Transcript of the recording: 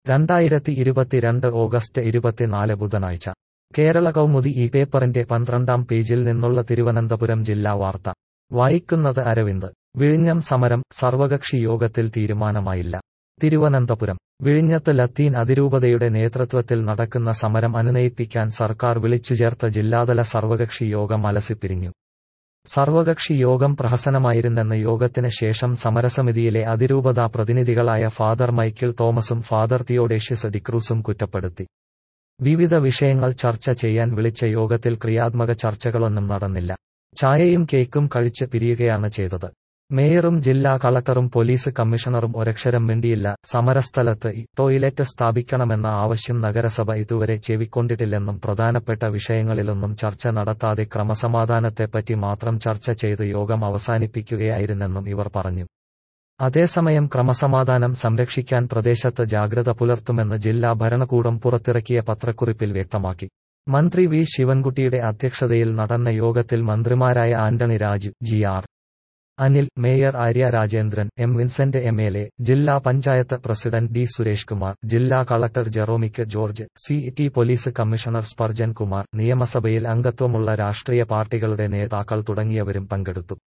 രണ്ടായിരത്തി ഇരുപത്തിരണ്ട് ഓഗസ്റ്റ് ഇരുപത്തിനാല് ബുധനാഴ്ച കേരള കൗമുദി ഈ പേപ്പറിന്റെ പന്ത്രണ്ടാം പേജിൽ നിന്നുള്ള തിരുവനന്തപുരം ജില്ലാ വാർത്ത വായിക്കുന്നത് അരവിന്ദ് വിഴിഞ്ഞം സമരം സർവകക്ഷി യോഗത്തിൽ തീരുമാനമായില്ല തിരുവനന്തപുരം വിഴിഞ്ഞത്ത് ലത്തീൻ അതിരൂപതയുടെ നേതൃത്വത്തിൽ നടക്കുന്ന സമരം അനുനയിപ്പിക്കാൻ സർക്കാർ വിളിച്ചുചേർത്ത ജില്ലാതല സർവകക്ഷി യോഗം അലസിപ്പിരിഞ്ഞു സർവകക്ഷി യോഗം പ്രഹസനമായിരുന്നെന്ന് യോഗത്തിന് ശേഷം സമരസമിതിയിലെ അതിരൂപതാ പ്രതിനിധികളായ ഫാദർ മൈക്കിൾ തോമസും ഫാദർ തിയോഡേഷ്യസ് ഡിക്രൂസും കുറ്റപ്പെടുത്തി വിവിധ വിഷയങ്ങൾ ചർച്ച ചെയ്യാൻ വിളിച്ച യോഗത്തിൽ ക്രിയാത്മക ചർച്ചകളൊന്നും നടന്നില്ല ചായയും കേക്കും കഴിച്ച് പിരിയുകയാണ് ചെയ്തത് മേയറും ജില്ലാ കളക്ടറും പോലീസ് കമ്മീഷണറും ഒരക്ഷരം മിണ്ടിയില്ല സമരസ്ഥലത്ത് ഈ ടോയ്ലറ്റ് സ്ഥാപിക്കണമെന്ന ആവശ്യം നഗരസഭ ഇതുവരെ ചെവിക്കൊണ്ടിട്ടില്ലെന്നും പ്രധാനപ്പെട്ട വിഷയങ്ങളിലൊന്നും ചർച്ച നടത്താതെ ക്രമസമാധാനത്തെപ്പറ്റി മാത്രം ചർച്ച ചെയ്ത് യോഗം അവസാനിപ്പിക്കുകയായിരുന്നെന്നും ഇവർ പറഞ്ഞു അതേസമയം ക്രമസമാധാനം സംരക്ഷിക്കാൻ പ്രദേശത്ത് ജാഗ്രത പുലർത്തുമെന്ന് ജില്ലാ ഭരണകൂടം പുറത്തിറക്കിയ പത്രക്കുറിപ്പിൽ വ്യക്തമാക്കി മന്ത്രി വി ശിവൻകുട്ടിയുടെ അധ്യക്ഷതയിൽ നടന്ന യോഗത്തിൽ മന്ത്രിമാരായ Antony Raju G R Anil mayor Arya Rajendran M Vincent M L A ജില്ലാ പഞ്ചായത്ത് പ്രസിഡന്റ് ഡി സുരേഷ് കുമാർ ജില്ലാ collector Jeromic George C T police commissioner Sparjan Kumar നിയമസഭയിൽ അംഗത്വമുള്ള രാഷ്ട്രീയ പാർട്ടികളുടെ നേതാക്കൾ തുടങ്ങിയവരും പങ്കെടുത്തു